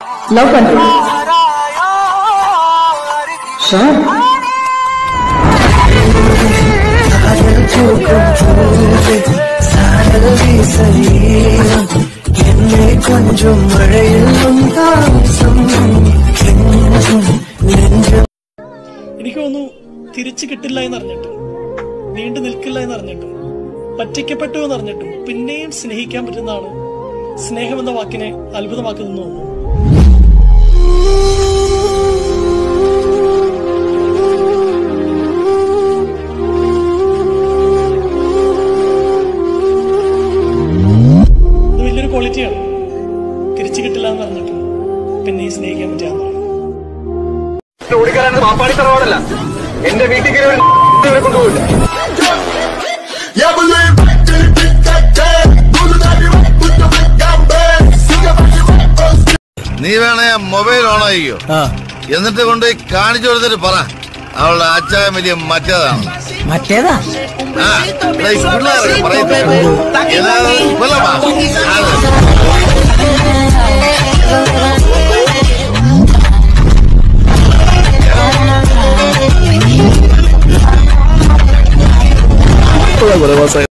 Love control sure എന്നെ കൊഞ്ചും മഴയിലും താമസം കെഞ്ചും നെഞ്ചും എനിക്ക് തോന്നുന്നു തിരിച്ചു കിട്ടില്ല എന്നറിഞ്ഞിട്ടും നീണ്ടു നിൽക്കില്ല എന്നറിഞ്ഞിട്ടും പറ്റിക്കപ്പെട്ടു എന്നറിഞ്ഞിട്ടും പിന്നെയും സ്നേഹിക്കാൻ പറ്റുന്നതാണ് സ്നേഹം എന്ന വാക്കിനെ അത്ഭുതമാക്കുന്നു തോന്നുന്നു ഇത് വലിയൊരു ക്വാളിറ്റിയാണ് തിരിച്ചു കിട്ടില്ല എന്ന് പറഞ്ഞിട്ടും പിന്നെയും സ്നേഹിക്കാൻ പറ്റുക ഓടിക്കാനാണ് മാപ്പാടി തറവാടല്ല എന്റെ വീട്ടിൽ കയറി ഒരു ഇവരെ കൊണ്ടുപോയില്ല Yeah, believe right till it hit that tag. Do the daddy right with the big down bag. Sing about your right first. നീ വേണേ മൊബൈൽ ഓൺ ആയിക്കോ എന്നിട്ട് കൊണ്ട് കാണിച്ചു കൊടുത്തിട്ട് പറ അവളുടെ അച്ചായം വലിയ മറ്റേതാണ് മറ്റേതാ ആ, ഇവിടെ ഈ പിള്ളേരൊക്കെ പറയുന്നത് ഏതാണ്? കൊല്ലമാ? അത്. കുറെ മാസമായി